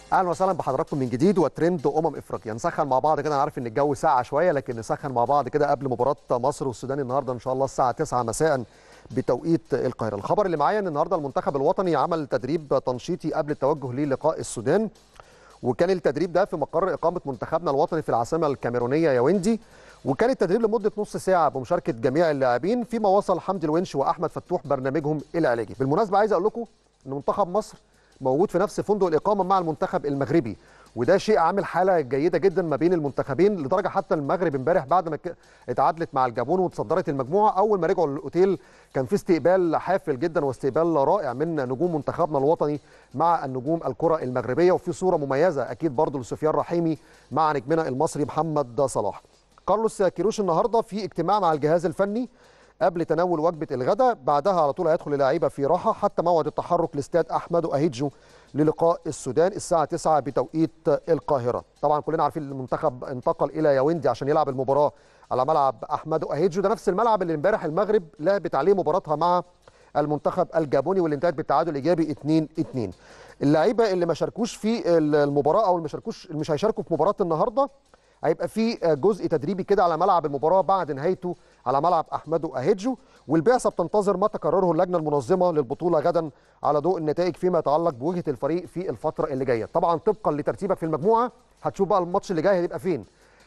اهلا وسهلا بحضراتكم من جديد وترند امم افريقيا نسخن مع بعض كده انا عارف ان الجو ساقع شويه لكن نسخن مع بعض كده قبل مباراه مصر والسودان النهارده ان شاء الله الساعه 9 مساء بتوقيت القاهره الخبر اللي معايا ان النهارده المنتخب الوطني عمل تدريب تنشيطي قبل التوجه للقاء السودان وكان التدريب ده في مقر اقامه منتخبنا الوطني في العاصمه الكاميرونيه ياوندي وكان التدريب لمده نص ساعه بمشاركه جميع اللاعبين فيما وصل حمدي الونش واحمد فتوح برنامجهم العلاجي بالمناسبه عايز اقول لكم ان منتخب مصر موجود في نفس فندق الاقامه مع المنتخب المغربي وده شيء عامل حاله جيده جدا ما بين المنتخبين لدرجه حتى المغرب امبارح بعد ما اتعادلت مع الجابون وتصدرت المجموعه اول ما رجعوا للاوتيل كان في استقبال حافل جدا واستقبال رائع من نجوم منتخبنا الوطني مع النجوم الكره المغربيه وفي صوره مميزه اكيد برضو لسفيان رحيمي مع نجمنا المصري محمد صلاح كارلوس كيروش النهارده في اجتماع مع الجهاز الفني قبل تناول وجبه الغداء بعدها على طول هيدخل اللعيبه في راحه حتى موعد التحرك لاستاد احمد اهيجو للقاء السودان الساعه 9 بتوقيت القاهره طبعا كلنا عارفين المنتخب انتقل الى ياوندي عشان يلعب المباراه على ملعب احمد اهيجو ده نفس الملعب اللي امبارح المغرب لعبت عليه مباراتها مع المنتخب الجابوني واللي انتهت بالتعادل الايجابي 2 2 اللعيبه اللي ما شاركوش في المباراه او اللي ما شاركوش مش هيشاركوا في مباراه النهارده هيبقى في جزء تدريبي كده على ملعب المباراه بعد نهايته على ملعب احمدو اهيجو والبعثه بتنتظر ما تقرره اللجنه المنظمه للبطوله غدا على ضوء النتائج فيما يتعلق بوجهه الفريق في الفتره اللي جايه طبعا طبقا لترتيبك في المجموعه هتشوف بقى الماتش اللي جاي هيبقى فين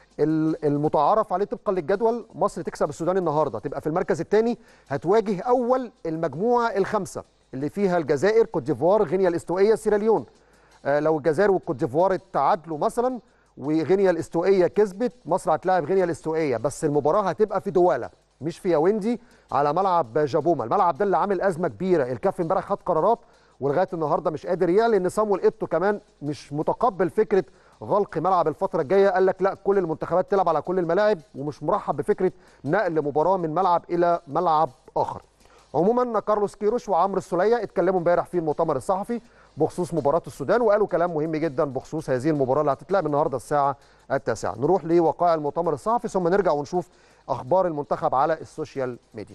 المتعارف عليه طبقا للجدول مصر تكسب السودان النهارده تبقى في المركز الثاني هتواجه اول المجموعه الخمسه اللي فيها الجزائر كوت ديفوار غينيا الاستوائيه سيراليون آه لو الجزائر والكوت ديفوار تعادلوا مثلا وغينيا الاستوائيه كسبت مصر هتلاعب غينيا الاستوائيه بس المباراه هتبقى في دواله مش في ياوندي على ملعب جابوما الملعب ده اللي عامل ازمه كبيره الكاف امبارح خد قرارات ولغايه النهارده مش قادر يعلن ان صامويل ايتو كمان مش متقبل فكره غلق ملعب الفتره الجايه قال لك لا كل المنتخبات تلعب على كل الملاعب ومش مرحب بفكره نقل مباراه من ملعب الى ملعب اخر عموما كارلوس كيروش وعمرو السوليه اتكلموا امبارح في المؤتمر الصحفي بخصوص مباراه السودان وقالوا كلام مهم جدا بخصوص هذه المباراه اللي هتتلعب النهارده الساعه التاسعه نروح لوقائع المؤتمر الصحفي ثم نرجع ونشوف اخبار المنتخب على السوشيال ميديا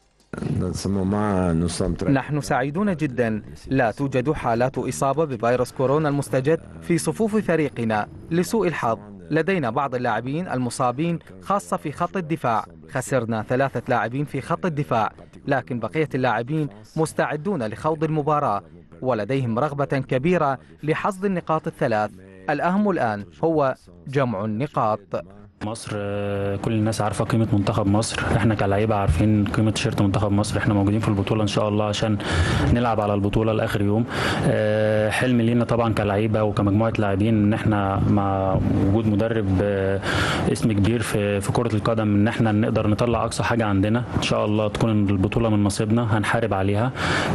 نحن سعيدون جدا لا توجد حالات إصابة بفيروس كورونا المستجد في صفوف فريقنا لسوء الحظ لدينا بعض اللاعبين المصابين خاصة في خط الدفاع خسرنا ثلاثة لاعبين في خط الدفاع لكن بقية اللاعبين مستعدون لخوض المباراة ولديهم رغبة كبيرة لحصد النقاط الثلاث الأهم الآن هو جمع النقاط مصر كل الناس عارفه قيمه منتخب مصر احنا كلاعيبه عارفين قيمه تيشيرت منتخب مصر احنا موجودين في البطوله ان شاء الله عشان نلعب على البطوله لاخر يوم حلم لينا طبعا كلاعيبه وكمجموعه لاعبين ان احنا مع وجود مدرب اسم كبير في في كره القدم ان احنا نقدر نطلع اقصى حاجه عندنا ان شاء الله تكون البطوله من نصيبنا هنحارب عليها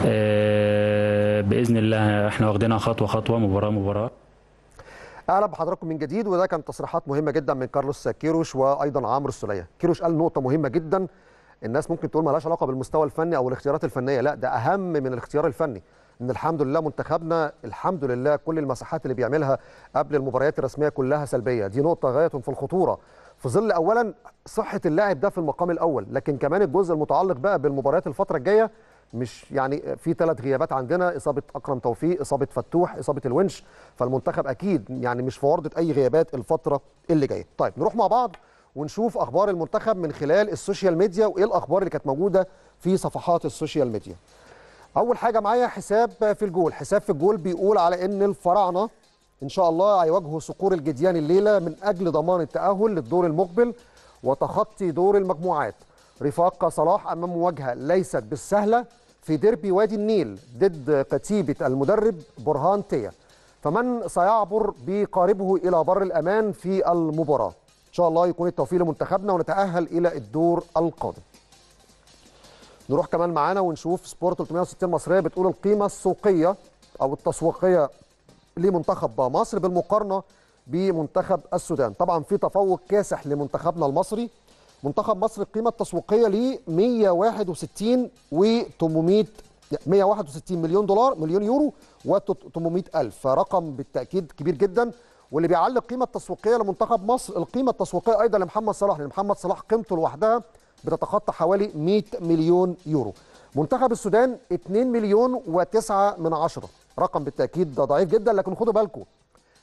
باذن الله احنا واخدينها خطوه خطوه مباراه مباراه اهلا بحضراتكم من جديد وده كان تصريحات مهمه جدا من كارلوس كيروش وايضا عمرو السوليه كيروش قال نقطه مهمه جدا الناس ممكن تقول مالهاش علاقه بالمستوى الفني او الاختيارات الفنيه لا ده اهم من الاختيار الفني ان الحمد لله منتخبنا الحمد لله كل المساحات اللي بيعملها قبل المباريات الرسميه كلها سلبيه دي نقطه غايه في الخطوره في ظل اولا صحه اللاعب ده في المقام الاول لكن كمان الجزء المتعلق بقى بالمباريات الفتره الجايه مش يعني في ثلاث غيابات عندنا اصابه اكرم توفيق اصابه فتوح اصابه الونش فالمنتخب اكيد يعني مش في ورده اي غيابات الفتره اللي جايه طيب نروح مع بعض ونشوف اخبار المنتخب من خلال السوشيال ميديا وايه الاخبار اللي كانت موجوده في صفحات السوشيال ميديا اول حاجه معايا حساب في الجول حساب في الجول بيقول على ان الفراعنه ان شاء الله هيواجهوا صقور الجديان الليله من اجل ضمان التاهل للدور المقبل وتخطي دور المجموعات رفاق صلاح امام مواجهه ليست بالسهله في ديربي وادي النيل ضد كتيبة المدرب برهان تيا فمن سيعبر بقاربه إلى بر الأمان في المباراة إن شاء الله يكون التوفيق لمنتخبنا ونتأهل إلى الدور القادم نروح كمان معانا ونشوف سبورت 360 مصرية بتقول القيمة السوقية أو التسويقية لمنتخب مصر بالمقارنة بمنتخب السودان طبعا في تفوق كاسح لمنتخبنا المصري منتخب مصر القيمه التسويقيه ليه 161 و800 161 مليون دولار مليون يورو و800 الف فرقم بالتاكيد كبير جدا واللي بيعلي القيمه التسويقيه لمنتخب مصر القيمه التسويقيه ايضا لمحمد صلاح لان محمد صلاح قيمته لوحدها بتتخطى حوالي 100 مليون يورو منتخب السودان 2 مليون و9 من عشرة رقم بالتاكيد ضعيف جدا لكن خدوا بالكم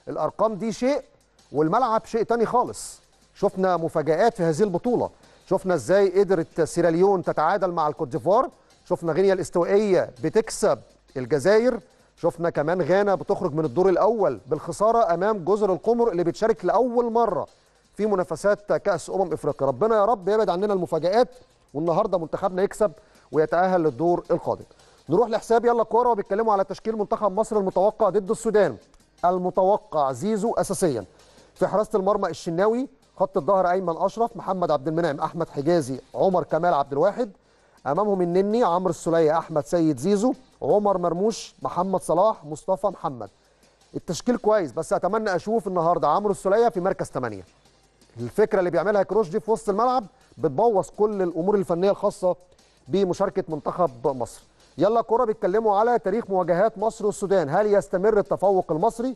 الارقام دي شيء والملعب شيء تاني خالص شفنا مفاجآت في هذه البطولة شفنا ازاي قدرت سيراليون تتعادل مع الكوت ديفوار شفنا غينيا الاستوائية بتكسب الجزائر شفنا كمان غانا بتخرج من الدور الأول بالخسارة أمام جزر القمر اللي بتشارك لأول مرة في منافسات كأس أمم إفريقيا ربنا يا رب يبعد عننا المفاجآت والنهاردة منتخبنا يكسب ويتأهل للدور القادم نروح لحساب يلا كورة وبيتكلموا على تشكيل منتخب مصر المتوقع ضد السودان المتوقع زيزو أساسيا في حراسة المرمى الشناوي خط الظهر ايمن اشرف محمد عبد المنعم احمد حجازي عمر كمال عبد الواحد امامهم النني عمرو السوليه احمد سيد زيزو عمر مرموش محمد صلاح مصطفى محمد التشكيل كويس بس اتمنى اشوف النهارده عمرو السوليه في مركز 8 الفكره اللي بيعملها كروش دي في وسط الملعب بتبوظ كل الامور الفنيه الخاصه بمشاركه منتخب مصر يلا كوره بيتكلموا على تاريخ مواجهات مصر والسودان هل يستمر التفوق المصري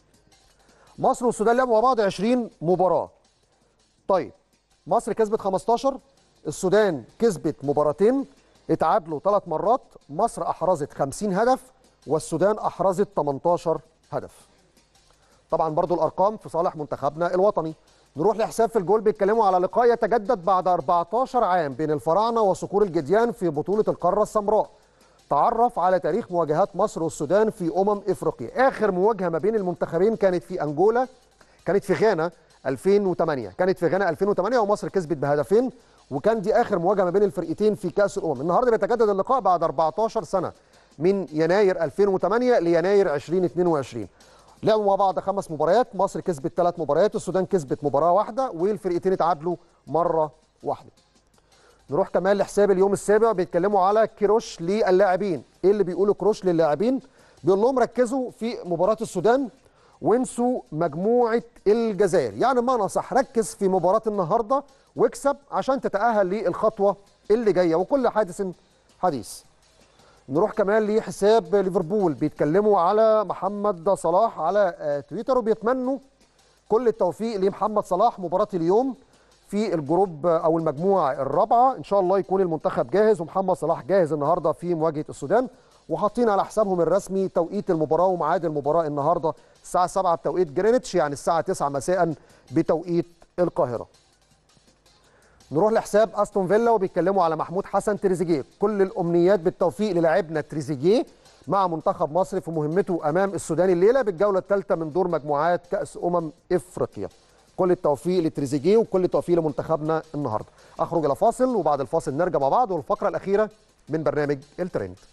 مصر والسودان لعبوا مع بعض 20 مباراه طيب مصر كسبت 15 السودان كسبت مباراتين اتعادلوا ثلاث مرات مصر احرزت 50 هدف والسودان احرزت 18 هدف طبعا برضو الارقام في صالح منتخبنا الوطني نروح لحساب في الجول بيتكلموا على لقاء يتجدد بعد 14 عام بين الفراعنه وصقور الجديان في بطوله القاره السمراء تعرف على تاريخ مواجهات مصر والسودان في امم افريقيا اخر مواجهه ما بين المنتخبين كانت في انجولا كانت في غانا 2008 كانت في غانا 2008 ومصر كسبت بهدفين وكان دي اخر مواجهه ما بين الفرقتين في كاس الامم النهارده بيتجدد اللقاء بعد 14 سنه من يناير 2008 ليناير 2022 لعبوا مع بعض خمس مباريات مصر كسبت ثلاث مباريات السودان كسبت مباراه واحده والفرقتين اتعادلوا مره واحده نروح كمان لحساب اليوم السابع بيتكلموا على كروش للاعبين ايه اللي بيقولوا كروش للاعبين بيقول لهم ركزوا في مباراه السودان وانسوا مجموعه الجزائر يعني بمعنى صح ركز في مباراه النهارده واكسب عشان تتاهل للخطوه اللي جايه وكل حادث حديث نروح كمان لحساب ليفربول بيتكلموا على محمد صلاح على آه، تويتر وبيتمنوا كل التوفيق لمحمد صلاح مباراه اليوم في الجروب او المجموعه الرابعه ان شاء الله يكون المنتخب جاهز ومحمد صلاح جاهز النهارده في مواجهه السودان وحاطين على حسابهم الرسمي توقيت المباراه وميعاد المباراه النهارده الساعه 7 بتوقيت جرينتش يعني الساعه 9 مساء بتوقيت القاهره نروح لحساب استون فيلا وبيتكلموا على محمود حسن تريزيجيه كل الامنيات بالتوفيق للاعبنا تريزيجيه مع منتخب مصر في مهمته امام السودان الليله بالجوله الثالثه من دور مجموعات كاس امم افريقيا كل التوفيق لتريزيجيه وكل التوفيق لمنتخبنا النهارده اخرج الى فاصل وبعد الفاصل نرجع مع بعض والفقره الاخيره من برنامج الترند